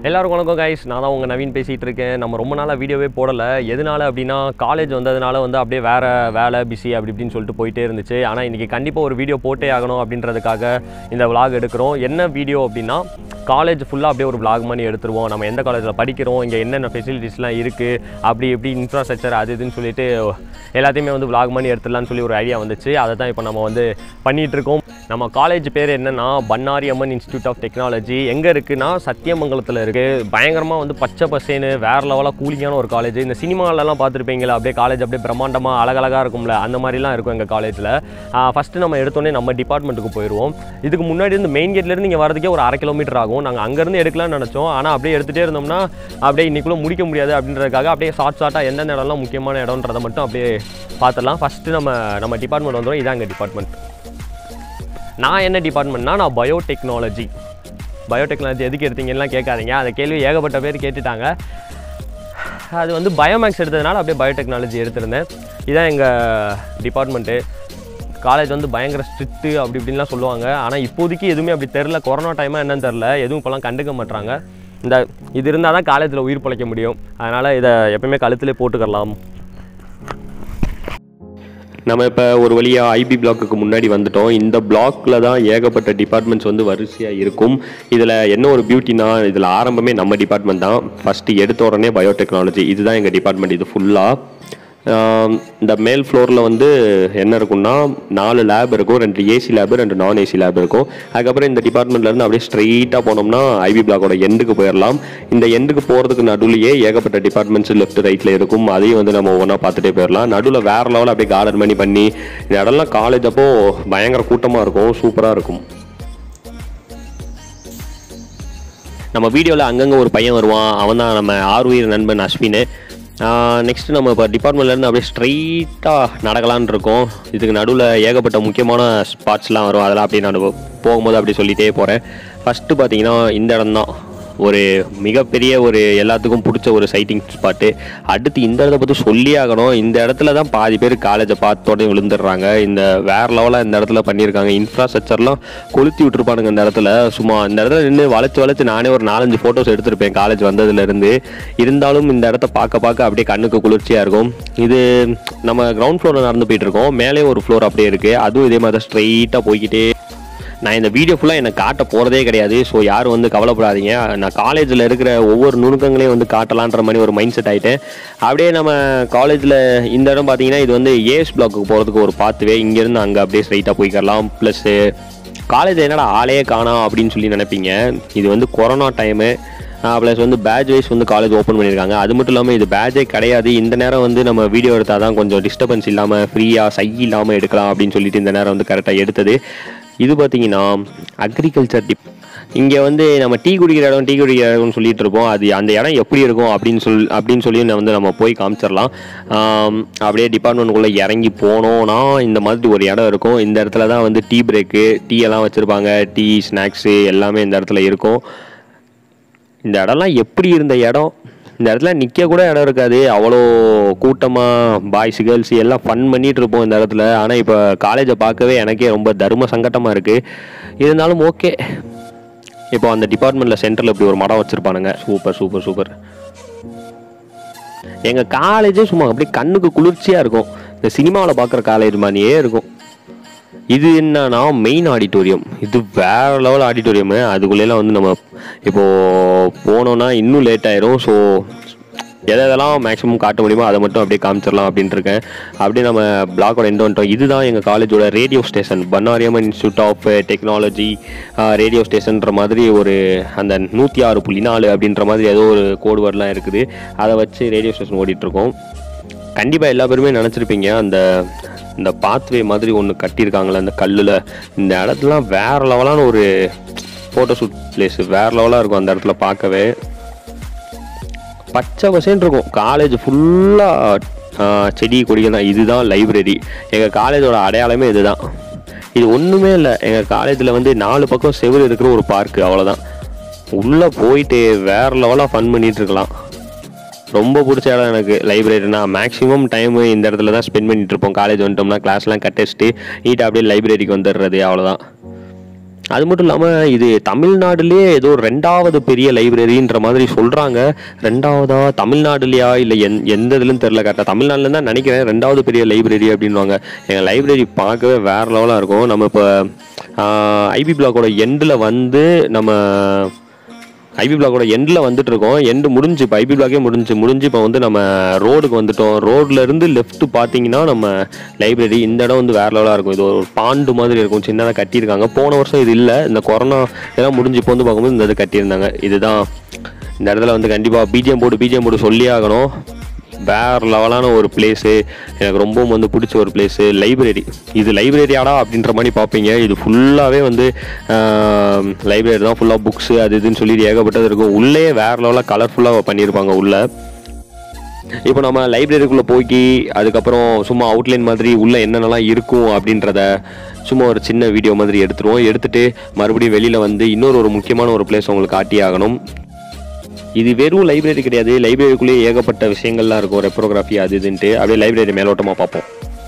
எல்லாருக்கும் வணக்கம் கைஸ் நான் தான் உங்கள் நவீன் பேசிகிட்டு இருக்கேன் நம்ம ரொம்ப நாளாக வீடியோவே போடலை எதனால அப்படின்னா காலேஜ் வந்ததுனால வந்து அப்படியே வேறு வேலை பிஸி அப்படி இப்படின்னு சொல்லிட்டு போயிட்டே இருந்துச்சு ஆனால் இன்றைக்கி கண்டிப்பாக ஒரு வீடியோ போட்டே ஆகணும் அப்படின்றதுக்காக இந்த vlog எடுக்கிறோம் என்ன வீடியோ அப்படின்னா காலேஜ் ஃபுல்லாக அப்படியே ஒரு vlog மாதிரி எடுத்துருவோம் நம்ம எந்த காலேஜில் படிக்கிறோம் இங்கே என்னென்ன ஃபெசிலிட்டிஸ்லாம் இருக்குது அப்படி இப்படி இன்ஃப்ராஸ்ட்ரக்சர் அது இதுன்னு சொல்லிட்டு எல்லாத்தையுமே வந்து vlog மாதிரி எடுத்துடலாம்னு சொல்லி ஒரு ஐடியா வந்துச்சு அதை தான் இப்போ நம்ம வந்து பண்ணிகிட்டு இருக்கோம் நம்ம காலேஜ் பேர் என்னன்னா Bannari Amman institute of technology எங்கே இருக்குன்னா சத்தியமங்கலத்தில் இருக்குது பயங்கரமாக வந்து பச்சை பசேன்னு வேறு லெவலாக கூலிங்கான ஒரு காலேஜ் இந்த சினிமாலெல்லாம் பார்த்துருப்பீங்களா அப்படியே காலேஜ் அப்படியே பிரம்மாண்டமாக அழகழகாக இருக்கும்ல அந்த மாதிரிலாம் இருக்கும் எங்கள் காலேஜில் ஃபஸ்ட்டு நம்ம எடுத்தோடனே நம்ம டிபார்ட்மெண்ட்டுக்கு போயிடுவோம் இதுக்கு முன்னாடி இருந்து மெயின் கேட்லேருந்து இங்கே வரதுக்கே ஒரு அரை கிலோமீட்டர் ஆகும் நாங்கள் அங்கேருந்து எடுக்கலாம்னு நினச்சோம் ஆனால் அப்படியே எடுத்துகிட்டே இருந்தோம்னா அப்படியே இன்னைக்குள்ளே முடிக்க முடியாது அப்படின்றதுக்காக அப்படியே ஷார்ட் ஷார்ட்டாக எந்தெந்த இடம்லாம் முக்கியமான இடம்ன்றதை மட்டும் அப்படியே பார்த்துடலாம் ஃபஸ்ட்டு நம்ம நம்ம டிபார்ட்மெண்ட் வந்துடும் இதான் எங்கள் டிபார்ட்மெண்ட் நான் என்ன டிபார்ட்மெண்ட்னா நான் பயோடெக்னாலஜி பயோடெக்னாலஜி எதுக்கு எடுத்தீங்கலாம் கேட்காதீங்க அந்த கேள்வி ஏகப்பட்ட பேர் கேட்டுட்டாங்க அது வந்து பயோமேக்ஸ் எடுத்ததுனால அப்படியே பயோடெக்னாலஜி எடுத்திருந்தேன் இதான் எங்கள் டிபார்ட்மெண்ட்டு காலேஜ் வந்து பயங்கர ஸ்ட்ரிக்ட்டு அப்படி இப்படின்லாம் சொல்லுவாங்க ஆனால் இப்போதைக்கு எதுவுமே அப்படி தெரில கொரோனா டைமாக என்னன்னு தெரில எதுவும் இப்போலாம் கண்டுக்க மாட்றாங்க இந்த இது இருந்தால் தான் காலேஜில் உயிர் பிழைக்க முடியும் அதனால் இதை எப்பயுமே கழுத்திலே போட்டுக்கலாம் நம்ம இப்போ ஒரு வழியாக ஐபி பிளாக்குக்கு முன்னாடி வந்துட்டோம் இந்த பிளாக்ல தான் ஏகப்பட்ட டிபார்ட்மெண்ட்ஸ் வந்து வரிசையாக இருக்கும் இதில் என்ன ஒரு பியூட்டினா இதில் ஆரம்பமே நம்ம டிபார்ட்மெண்ட் தான் ஃபஸ்ட்டு எடுத்த உடனே பயோடெக்னாலஜி இதுதான் எங்கள் டிபார்ட்மெண்ட் இது ஃபுல்லாக இந்த மேல் ஃப்ளோரில் வந்து என்ன இருக்கும்னா நாலு லேப் இருக்கும் ரெண்டு ஏசி லேப் ரெண்டு நான் ஏசி லேப் இருக்கும் அதுக்கப்புறம் இந்த டிபார்ட்மெண்ட்லேருந்து அப்படியே ஸ்ட்ரெயிட்டாக போனோம்னா ஐபி பிளாக்கோட எண்டுக்கு போயிடலாம் இந்த எண்டுக்கு போகிறதுக்கு நடுவுலையே ஏகப்பட்ட டிபார்ட்மெண்ட்ஸ் லெஃப்ட் ரைட்டில் இருக்கும் அதையும் வந்து நம்ம ஒவ்வொன்றா பார்த்துட்டே போயிடலாம் நடுவில் வேறு லெவலில் அப்படியே கார்டன் பண்ணி பண்ணி இந்த இடம்லாம் காலேஜ் அப்போ பயங்கர கூட்டமாக இருக்கும் சூப்பராக இருக்கும் நம்ம வீடியோவில் அங்கங்கே ஒரு பையன் வருவான் அவன் தான் நம்ம ஆர்வீர் நண்பன் அஸ்வின் நெக்ஸ்ட் நம்ம இப்போ டிபார்ட்மெண்ட்லேருந்து அப்படியே ஸ்ட்ரைட்டாக நடக்கலான்னு இருக்கோம் இதுக்கு நடுவில் ஏகப்பட்ட முக்கியமான ஸ்பாட்ஸ்லாம் வரும் அதெல்லாம் அப்படியே நான் போகும்போது அப்படி சொல்லிகிட்டே போகிறேன் ஃபஸ்ட்டு பார்த்தீங்கன்னா இந்த இடம் தான் ஒரு மிகப்பெரிய ஒரு எல்லாத்துக்கும் பிடிச்ச ஒரு சைட்டிங் ஸ்பாட்டு அடுத்து இந்த இடத்த பற்றி சொல்லி ஆகணும் இந்த இடத்துல தான் பாதி பேர் காலேஜை பார்த்தோடனே விழுந்துடுறாங்க இந்த வேற லெவலாக இந்த இடத்துல பண்ணியிருக்காங்க இன்ஃப்ராஸ்ட்ரக்சர்லாம் கொளுத்தி விட்டுருப்பானுங்க இந்த இடத்துல சும்மா இந்த இடத்துல நின்று வளைச்சு வளைச்சு நானே ஒரு நாலஞ்சு ஃபோட்டோஸ் எடுத்திருப்பேன் காலேஜ் வந்ததுலேருந்து இருந்தாலும் இந்த இடத்த பார்க்க பார்க்க அப்படியே கண்ணுக்கு குளிர்ச்சியாக இருக்கும் இது நம்ம கிரவுண்ட் ஃப்ளோரில் நடந்து போயிட்டு இருக்கோம் மேலே ஒரு ஃப்ளோர் அப்படியே இருக்குது அதுவும் இதே மாதிரி தான் ஸ்ட்ரெயிட்டாக போய்கிட்டே நான் இந்த வீடியோ ஃபுல்லாக எனக்கு காட்ட போகிறதே கிடையாது ஸோ யாரும் வந்து கவலைப்படாதீங்க நான் காலேஜில் இருக்கிற ஒவ்வொரு நுணுக்கங்களையும் வந்து காட்டலான்ற மாதிரி ஒரு மைண்ட் செட் ஆகிட்டேன் அப்படியே நம்ம காலேஜில் இந்த இடம் பார்த்தீங்கன்னா இது வந்து ஏஎஸ் பிளாக்குக்கு போகிறதுக்கு ஒரு பாத்துவே இங்கேருந்து அங்கே அப்படியே ஸ்ட்ரைட்டாக போய்க்கலாம் ப்ளஸ்ஸு காலேஜ் என்னடா ஆளே காணோம் அப்படின்னு சொல்லி நினைப்பீங்க இது வந்து கொரோனா டைமு ப்ளஸ் வந்து பேட்ச் வைஸ் வந்து காலேஜ் ஓப்பன் பண்ணியிருக்காங்க அது மட்டும் இல்லாமல் இது பேட்சே கிடையாது இந்த நேரம் வந்து நம்ம வீடியோ எடுத்தால் தான் கொஞ்சம் டிஸ்டர்பன்ஸ் இல்லாமல் ஃப்ரீயாக சை இல்லாமல் எடுக்கலாம் அப்படின்னு சொல்லிட்டு இந்த நேரம் வந்து கரெக்டாக எடுத்தது இது பார்த்தீங்கன்னா அக்ரிகல்ச்சர் டிப் இங்கே வந்து நம்ம டீ குடிக்கிற இடம் டீ குடிக்கிற இடம்னு சொல்லிட்டு இருப்போம் அது அந்த இடம் எப்படி இருக்கும் அப்படின்னு சொல் அப்படின்னு சொல்லி நான் வந்து நம்ம போய் காமிச்சிடலாம் ஆம், அப்படியே டிபார்ட்மெண்ட்டுக்குள்ளே இறங்கி போனோம்னா இந்த மாதிரி ஒரு இடம் இருக்கும் இந்த இடத்துல தான் வந்து டீ பிரேக்கு டீ எல்லாம் வச்சுருப்பாங்க டீ ஸ்நாக்ஸு எல்லாமே இந்த இடத்துல இருக்கும் இந்த இடம்லாம் எப்படி இருந்த இடம் இந்த இடத்துல நிற்க கூட இடம் இருக்காது அவ்வளோ கூட்டமாக பாய்ஸ் கேர்ள்ஸ் எல்லாம் ஃபன் பண்ணிட்டு இருப்போம் இந்த இடத்துல ஆனால் இப்போ காலேஜை பார்க்கவே எனக்கே ரொம்ப தர்ம சங்கட்டமாக இருக்குது இருந்தாலும் ஓகே இப்போ அந்த டிபார்ட்மெண்ட்டில் சென்டரில் இப்படி ஒரு மடம் வச்சுருப்பானுங்க சூப்பர் சூப்பர் சூப்பர் எங்கள் காலேஜே சும்மா அப்படியே கண்ணுக்கு குளிர்ச்சியாக இருக்கும் இந்த சினிமாவில் பார்க்குற காலேஜ் மாதிரியே இருக்கும் இது என்னன்னா மெயின் ஆடிட்டோரியம் இது வேற லெவல் ஆடிட்டோரியம் அதுக்குள்ளேலாம் வந்து நம்ம இப்போ போனோம்னா இன்னும் லேட் ஆயிரும் ஸோ எதை எதெல்லாம் மேக்ஸிமம் காட்ட முடியுமோ அதை மட்டும் அப்படியே காமிச்சிடலாம் அப்படின்ட்டு இருக்கேன் அப்படியே நம்ம பிளாக்கோட எண்ட் வந்துட்டோம் இதுதான் எங்கள் காலேஜோட radio station Bannariamman institute of technology radio ஸ்டேஷன்ற மாதிரி ஒரு அந்த நூற்றி ஆறு புள்ளி நாலு அப்படின்ற மாதிரி ஏதோ ஒரு கோடு வேர்ட்லாம் இருக்குது அதை வச்சு ரேடியோ ஸ்டேஷன் ஓடிட்டுருக்கோம் கண்டிப்பாக எல்லா பேருமே நினச்சிருப்பீங்க அந்த இந்த பாத்வே மாதிரி ஒன்று கட்டியிருக்காங்களே அந்த கல்லில் இந்த இடத்துலாம் வேற லெவலான ஒரு ஃபோட்டோ ஷூட் பிளேஸ் வேற லெவலாக இருக்கும் அந்த இடத்துல பார்க்கவே பச்சை பசேன்னு இருக்கும் காலேஜ் ஃபுல்லாக செடி கொடிகள் தான் இதுதான் லைப்ரரி எங்கள் காலேஜோட அடையாளமே இதுதான் இது ஒன்றுமே இல்லை எங்கள் காலேஜில் வந்து நாலு பக்கம் செவுரு இருக்கிற ஒரு பார்க்கு அவ்வளோதான் உள்ளே போயிட்டு வேற லெவலாக ஃபன் பண்ணிட்டு இருக்கலாம் ரொம்ப பிடிச்ச இடம் எனக்கு லைப்ரரினா மேக்ஸிமம் டைம் இந்த இடத்துல தான் ஸ்பெண்ட் பண்ணிட்டு இருப்போம் காலேஜ் வந்துட்டோம்னா கிளாஸ்லாம் கட் அடிச்சுட்டு நீட்டாக அப்படியே லைப்ரரிக்கு வந்துடுறது அவ்வளோதான் அது மட்டும் இல்லாமல் இது தமிழ்நாடுலேயே ஏதோ ரெண்டாவது பெரிய லைப்ரரின்ற மாதிரி சொல்கிறாங்க ரெண்டாவதா தமிழ்நாடுலையா இல்லை எந் எந்த இதுலன்னு தெரில கரெக்டாக தமிழ்நாட்டில் தான் நினைக்கிறேன் ரெண்டாவது பெரிய லைப்ரரி அப்படின்வாங்க எங்கள் லைப்ரரி பார்க்கவே வேறு லெவலாக இருக்கும் நம்ம இப்போ ஐபி பிளாக்கோட எண்டில் வந்து நம்ம ஐபி பிளாக்கோட எண்டில் வந்துட்டு இருக்கோம் எண்டு முடிஞ்சு இப்போ ஐபி பிளாக்கே முடிஞ்சு முடிஞ்சு இப்போ வந்து நம்ம ரோடுக்கு வந்துட்டோம் ரோட்ல இருந்து லெஃப்ட் பார்த்தீங்கன்னா நம்ம லைப்ரரி இந்த இடம் வந்து வேற லெவலாக இருக்கும் இது ஒரு பாண்டு மாதிரி இருக்கும் சின்னதாக கட்டியிருக்காங்க போன வருஷம் இது இல்லை இந்த கொரோனா இதெல்லாம் முடிஞ்சு இப்போ வந்து பார்க்கும்போது இந்த இது கட்டியிருந்தாங்க இதுதான் இந்த இடத்துல வந்து கண்டிப்பாக பிஜிஎம் போர்டு பிஜிஎம் போர்டு சொல்லியே ஆகணும் வேற லெவலான ஒரு பிளேஸு எனக்கு ரொம்பவும் வந்து பிடிச்ச ஒரு பிளேஸு லைப்ரரி இது லைப்ரரியாடா அப்படின்ற மாதிரி பார்ப்பீங்க இது ஃபுல்லாகவே வந்து லைப்ரரி தான் ஃபுல்லாக புக்ஸு அது இதுன்னு சொல்லி ஏகப்பட்டது இருக்கும் உள்ளே வேற லெவலாக கலர்ஃபுல்லாக பண்ணியிருப்பாங்க உள்ளே இப்போ நம்ம லைப்ரரிக்குள்ளே போய் அதுக்கப்புறம் சும்மா அவுட்லைன் மாதிரி உள்ளே என்னென்னலாம் இருக்கும் அப்படின்றத சும்மா ஒரு சின்ன வீடியோ மாதிரி எடுத்துருவோம் எடுத்துட்டு மறுபடியும் வெளியில் வந்து இன்னொரு ஒரு முக்கியமான ஒரு பிளேஸ் உங்களுக்கு காட்டி ஆகணும் இது வெறும் லைப்ரரி கிடையாது லைப்ரரிக்குள்ளேயே ஏகப்பட்ட விஷயங்கள்லாம் இருக்கும் ரெப்ரோகிராஃபி அது இதுன்ட்டு அப்படியே லைப்ரரி மேலோட்டமாக பார்ப்போம்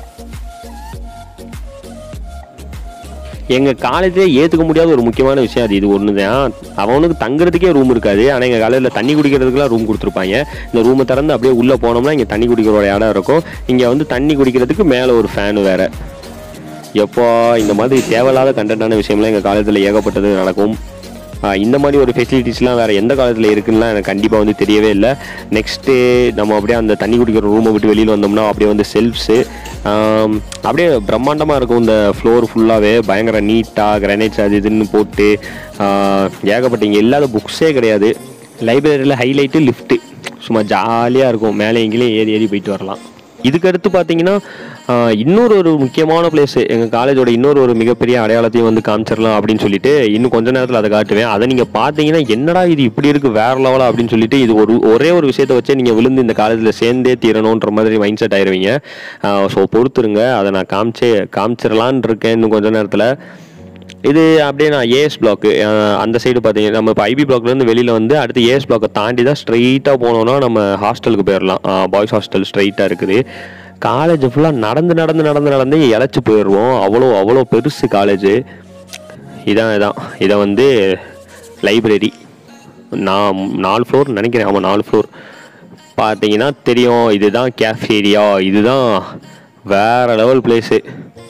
எங்கள் காலேஜில் ஏற்றுக்க முடியாத ஒரு முக்கியமான விஷயம் அது இது ஒன்று தான் அவனுக்கு தங்குறதுக்கே ரூம் இருக்காது ஆனால் எங்கள் காலேஜில் தண்ணி குடிக்கிறதுக்குலாம் ரூம் கொடுத்துருப்பாங்க இந்த ரூமை திறந்து அப்படியே உள்ளே போனோம்னா இங்கே தண்ணி குடிக்கிற ஒரு இடம் இருக்கும் இங்கே வந்து தண்ணி குடிக்கிறதுக்கு மேலே ஒரு ஃபேனு வேறு எப்போ இந்த மாதிரி தேவையில்லாத கண்டென்ட்டான விஷயம்லாம் எங்கள் காலேஜில் ஏகப்பட்டது நடக்கும் ஆஹ் இந்த மாதிரி ஒரு ஃபெசிலிட்டிஸ்லாம் வேறு எந்த காலேஜில் இருக்குன்னுலாம் எனக்கு கண்டிப்பாக வந்து தெரியவே இல்லை நெக்ஸ்ட்டு நம்ம அப்படியே அந்த தண்ணி குடிக்கிற ரூமை விட்டு வெளியில் வந்தோம்னா அப்படியே வந்து செல்ஃப்ஸு அப்படியே பிரம்மாண்டமாக இருக்கும் இந்த ஃப்ளோர் ஃபுல்லாகவே பயங்கர நீட்டாக கிரானைட்ஸ் அது இதுன்னு போட்டு ஆஹ் ஏகப்பட்ட இங்கே இல்லாத புக்ஸே கிடையாது லைப்ரரியில் ஹைலைட்டு லிஃப்ட்டு சும்மா ஜாலியாக இருக்கும் மேலே எங்கேயும் ஏறி ஏறி போயிட்டு வரலாம் இதுக்கு அடுத்து பார்த்தீங்கன்னா ஆஹ், இன்னொரு ஒரு முக்கியமான பிளேஸ் எங்கள் காலேஜோட இன்னொரு ஒரு மிகப்பெரிய அடையாளத்தையும் வந்து காமிச்சிடலாம் அப்படின்னு சொல்லிட்டு இன்னும் கொஞ்ச நேரத்தில் அதை காட்டுவேன் அதை நீங்கள் பார்த்தீங்கன்னா என்னடா இது இப்படி இருக்குது வேற லெவலா அப்படின்னு சொல்லிட்டு இது ஒரு ஒரே ஒரு விஷயத்தை வச்சே நீங்கள் விழுந்து இந்த காலேஜில் சேர்ந்தே தீரணுன்ற மாதிரி மைண்ட் செட் ஆயிருவீங்க ஸோ பொறுத்துருங்க அதை நான் காமிச்சே காமிச்சிடலான் இருக்கேன் இன்னும் கொஞ்ச நேரத்தில் இது அப்படியே நான் ஏஎஸ் பிளாக்கு அந்த சைடு பார்த்தீங்கன்னா நம்ம இப்போ ஐபி பிளாக்லேருந்து வெளியில் வந்து அடுத்து ஏஎஸ் பிளாக்கை தாண்டி தான் ஸ்ட்ரைட்டாக போனோம்னா நம்ம ஹாஸ்டலுக்கு போயிடலாம் பாய்ஸ் ஹாஸ்டல் ஸ்ட்ரைட்டாக இருக்குது காலேஜ் ஃபுல்லாக நடந்து நடந்து நடந்து நடந்து இழைச்சி போயிடுவோம் அவ்வளோ அவ்வளோ பெருசு காலேஜு இதான் இதான் இதை வந்து லைப்ரரி நான் நாலு ஃப்ளோர் நினைக்கிறேன் ஆமாம் நாலு ஃப்ளோர் பார்த்தீங்கன்னா தெரியும் இதுதான் கேஃபேரியா இதுதான் வேற லெவல் பிளேஸு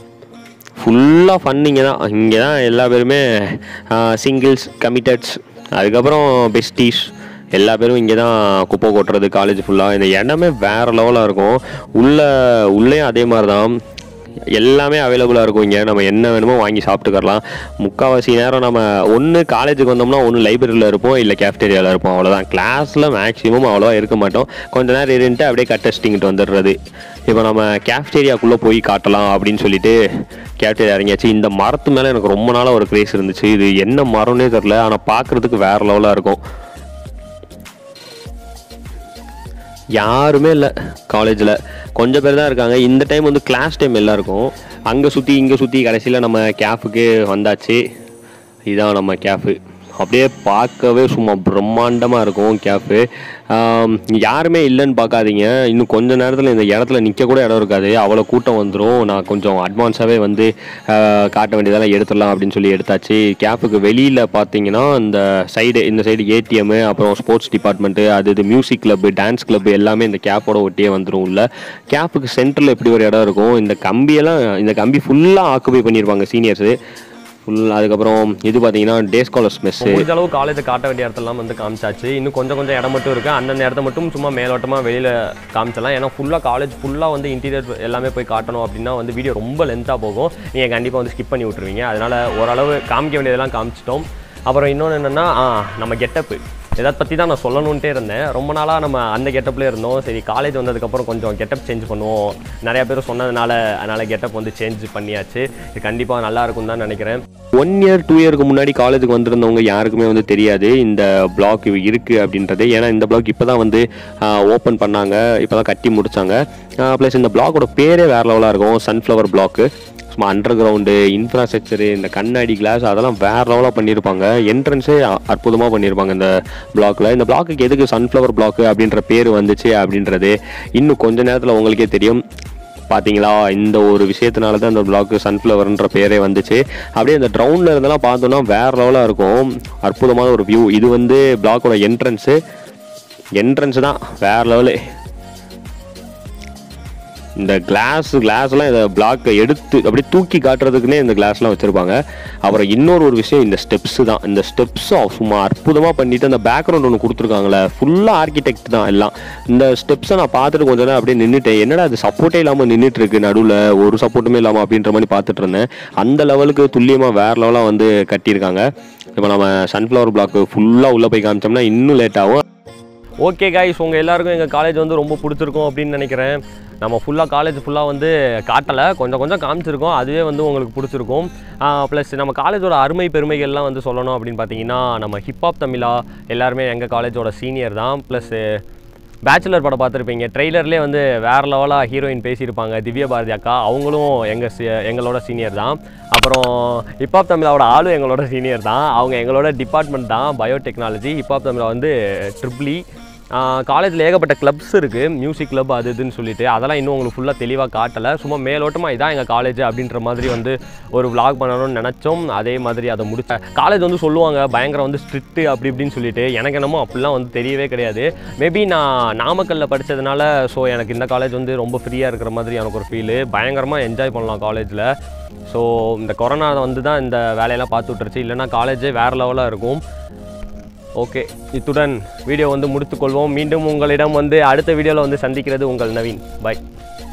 ஃபுல்லாக ஃபன் இங்கே தான் இங்கே தான் எல்லா பேருமே சிங்கிள்ஸ் கமிட்டட்ஸ் அதுக்கப்புறம் பெஸ்டீஸ் எல்லா பேரும் இங்கே தான் குப்பை கொட்டுறது காலேஜ் ஃபுல்லாக இந்த இடமே வேறு லெவலாக இருக்கும் உள்ள உள்ளேயும் அதே மாதிரி தான் எல்லாமே அவைலபிளாக இருக்கும் இங்கே நம்ம என்ன வேணுமோ வாங்கி சாப்பிட்டுக்கறலாம் முக்கால்வாசி நேரம் நம்ம ஒன்று காலேஜுக்கு வந்தோம்னா ஒன்று லைப்ரரியில் இருப்போம் இல்லை கேஃப்டேரியாவில் இருப்போம் அவ்வளோதான் கிளாஸில் மேக்ஸிமம் அவ்வளோவா இருக்க மாட்டோம் கொஞ்ச நேரம் இருந்துட்டு அப்படியே கட்டஸ்டிங்கிட்டு வந்துடுறது இப்போ நம்ம கேஃப்டேரியாக்குள்ளே போய் காட்டலாம் அப்படின்னு சொல்லிட்டு கேஃப்டேரியா இறங்கியாச்சு இந்த மரத்து மேலே எனக்கு ரொம்ப நாளாக ஒரு கிரேஸ் இருந்துச்சு இது என்ன மரம்னே தெரில ஆனால் பார்க்குறதுக்கு வேறு லெவலாக இருக்கும் யாருமே இல்லை காலேஜில் கொஞ்சம் பேர் தான் இருக்காங்க இந்த டைம் வந்து கிளாஸ் டைம் எல்லாருக்கும் அங்கே சுற்றி இங்கே சுற்றி கடைசியில் நம்ம கேஃபுக்கு வந்தாச்சு இதான் நம்ம கேஃபு அப்படியே பார்க்கவே சும்மா பிரம்மாண்டமாக இருக்கும் கேஃபு யாருமே இல்லைன்னு பார்க்காதீங்க இன்னும் கொஞ்ச நேரத்தில் இந்த இடத்துல நிற்க கூட இடம் இருக்காது அவ்வளோ கூட்டம் வந்துடும் நான் கொஞ்சம் அட்வான்ஸாகவே வந்து ஆஹ், காட்ட வேண்டியதெல்லாம் எடுத்துடலாம் அப்படின்னு சொல்லி எடுத்தாச்சு கேஃபுக்கு வெளியில் பார்த்தீங்கன்னா இந்த சைடு இந்த சைடு ஏடிஎம்மு அப்புறம் ஸ்போர்ட்ஸ் டிபார்ட்மெண்ட்டு அது இது மியூசிக் கிளப்பு டான்ஸ் கிளப் எல்லாமே இந்த கேஃபோட ஒட்டியே வந்துடும் உள்ள கேஃபுக்கு சென்டரில் எப்படி ஒரு இடம் இருக்கும் இந்த கம்பியெல்லாம் இந்த கம்பி ஃபுல்லாக ஆக்குபை பண்ணியிருப்பாங்க சீனியர்ஸு ஃபுல் அதுக்கப்புறம் இது பார்த்தீங்கன்னா டே ஸ்காலர்ஸ் மெஸ்ஸு முடிஞ்ச அளவு காலேஜை காட்ட வேண்டிய இடத்தெல்லாம் வந்து காமிச்சாச்சு இன்னும் கொஞ்சம் கொஞ்சம் இடம் மட்டும் இருக்குது அந்தந்த இடத்த மட்டும் சும்மா மேலோட்டமாக வெளியில் காமிச்சலாம் ஏன்னா ஃபுல்லாக காலேஜ் ஃபுல்லாக வந்து இன்டீரியர் எல்லாமே போய் காட்டணும் அப்படின்னா வந்து வீடியோ ரொம்ப லென்த்தாக போகும் நீங்கள் கண்டிப்பாக வந்து ஸ்கிப் பண்ணி விட்டுருவீங்க அதனால் ஓரளவு காமிக்க வேண்டியதெல்லாம் காமிச்சிட்டோம் அப்புறம் இன்னொன்று என்னென்னா நம்ம கெட்டப்பு இதை பற்றி தான் நான் சொல்லணுன்ட்டே இருந்தேன் ரொம்ப நாளாக நம்ம அந்த கெட்டப்லேயே இருந்தோம் சரி காலேஜ் வந்ததுக்கப்புறம் கொஞ்சம் கெட்டப் சேஞ்ச் பண்ணுவோம் நிறையா பேர் சொன்னதுனால அதனால் கெட்டப் வந்து சேஞ்ச் பண்ணியாச்சு இது கண்டிப்பாக நல்லா இருக்கும் தான் நினைக்கிறேன் ஒன் இயர் டூ இயருக்கு முன்னாடி காலேஜுக்கு வந்திருந்தவங்க யாருக்குமே வந்து தெரியாது இந்த பிளாக் இருக்குது அப்படின்றது ஏன்னா இந்த பிளாக் இப்போ தான் வந்து ஓப்பன் பண்ணாங்க இப்போ தான் கட்டி முடிச்சாங்க ப்ளஸ் இந்த பிளாக்கோட பேரே வேறு லெவலாக இருக்கும் சன்ஃப்ளவர் பிளாக்கு சும்மா அண்டர் கிரவுண்டு இன்ஃப்ராஸ்ட்ரக்சரு இந்த கண்ணாடி கிளாஸ் அதெல்லாம் வேறு லெவலாக பண்ணியிருப்பாங்க என்ட்ரன்ஸே அற்புதமாக பண்ணியிருப்பாங்க இந்த பிளாக்ல இந்த பிளாக்குக்கு எதுக்கு சன்ஃப்ளவர் பிளாக் அப்படின்ற பேர் வந்துச்சு அப்படின்றது இன்னும் கொஞ்ச நேரத்தில் உங்களுக்கே தெரியும் பார்த்தீங்களா இந்த ஒரு விஷயத்தினால தான் இந்த பிளாக் சன்ஃப்ளவர்ன்ற பேரே வந்துச்சு அப்படியே இந்த ட்ரவுண்டில் இருந்தெல்லாம் பார்த்தோன்னா வேற லெவலாக இருக்கும் அற்புதமான ஒரு வியூ இது வந்து பிளாக்கோட என்ட்ரன்ஸு என்ட்ரன்ஸ் தான் வேற லெவலு இந்த கிளாஸ் கிளாஸ்லாம் இந்த பிளாக்கை எடுத்து அப்படியே தூக்கி காட்டுறதுக்குன்னே இந்த கிளாஸ்லாம் வச்சுருப்பாங்க அப்புறம் இன்னொரு ஒரு விஷயம் இந்த ஸ்டெப்ஸ் தான் இந்த ஸ்டெப்ஸும் சும்மா அற்புதமாக பண்ணிட்டு அந்த பேக்ரவுண்ட் ஒன்று கொடுத்துருக்காங்களே ஃபுல்லாக ஆர்கிடெக்ட் தான் எல்லாம் இந்த ஸ்டெப்ஸை நான் பார்த்துட்டு கொஞ்ச நேரம் அப்படியே நின்றுட்டேன் என்னடா அது சப்போர்ட்டே இல்லாமல் நின்றுட்டு இருக்கு நடுவில் ஒரு சப்போர்ட்டுமே இல்லாமல் அப்படின்ற மாதிரி பார்த்துட்டு இருந்தேன் அந்த லெவலுக்கு துல்லியமாக வேற லெவலாக வந்து கட்டியிருக்காங்க இப்போ நம்ம சன்ஃப்ளவர் பிளாக் ஃபுல்லாக உள்ளே போய் காமிச்சோம்னா இன்னும் லேட் ஆகும் ஓகே கைஸ் உங்கள் எல்லாருக்கும் எங்கள் காலேஜ் வந்து ரொம்ப பிடிச்சிருக்கும் அப்படின்னு நினைக்கிறேன் நம்ம ஃபுல்லாக காலேஜ் ஃபுல்லாக வந்து காட்டலை கொஞ்சம் கொஞ்சம் காமிச்சிருக்கோம் அதுவே வந்து உங்களுக்கு பிடிச்சிருக்கும் ப்ளஸ் நம்ம காலேஜோட அருமை பெருமைகள்லாம் வந்து சொல்லணும் அப்படின்னு பார்த்தீங்கன்னா நம்ம ஹிப்ஹாப் தமிழா எல்லாருமே எங்கள் காலேஜோட சீனியர் தான் ப்ளஸ்ஸு பேச்சுலர் படம் பார்த்துருப்பீங்க ட்ரெய்லர்லேயே வந்து வேறு லெவலாக ஹீரோயின் பேசியிருப்பாங்க திவ்யா பாரதி அக்கா அவங்களும் எங்கள் சி- எங்களோட சீனியர் தான் அப்புறம் ஹிப்ஹாப் தமிழாவோட ஆளும் எங்களோட சீனியர் தான் அவங்க எங்களோட டிபார்ட்மெண்ட் தான் பயோடெக்னாலஜி ஹிப்ஹாப் தமிழா வந்து ட்ரிப்ளி காலேஜில் ஏகப்பட்ட கிளப்ஸ் இருக்குது மியூசிக் கிளப் அது இதுன்னு சொல்லிட்டு அதெல்லாம் இன்னும் உங்களுக்கு ஃபுல்லாக தெளிவாக காட்டலை சும்மா மேலோட்டமாக இதான் எங்கள் காலேஜ் அப்படின்ற மாதிரி வந்து ஒரு vlog பண்ணணும்னு நினச்சோம் அதே மாதிரி அதை முடிச்சேன் காலேஜ் வந்து சொல்லுவாங்க பயங்கரம் வந்து ஸ்ட்ரிக்ட்டு அப்படி இப்படின்னு சொல்லிட்டு எனக்கு என்னமோ அப்படிலாம் வந்து தெரியவே கிடையாது மேபி நான் நாமக்கல்லில் படித்ததுனால ஸோ எனக்கு இந்த காலேஜ் வந்து ரொம்ப ஃப்ரீயாக இருக்கிற மாதிரி எனக்கு ஒரு ஃபீலு பயங்கரமாக என்ஜாய் பண்ணலாம் காலேஜில் ஸோ இந்த கொரோனா வந்து தான் இந்த வேலையெல்லாம் பார்த்து விட்டுருச்சு இல்லைன்னா காலேஜே வேறு லெவலாக இருக்கும் ஓகே இத்துடன் வீடியோ வந்து முடித்துக்கொள்வோம் மீண்டும் உங்களிடம் வந்து அடுத்த வீடியோவில் வந்து சந்திக்கிறது உங்கள் நவீன் பை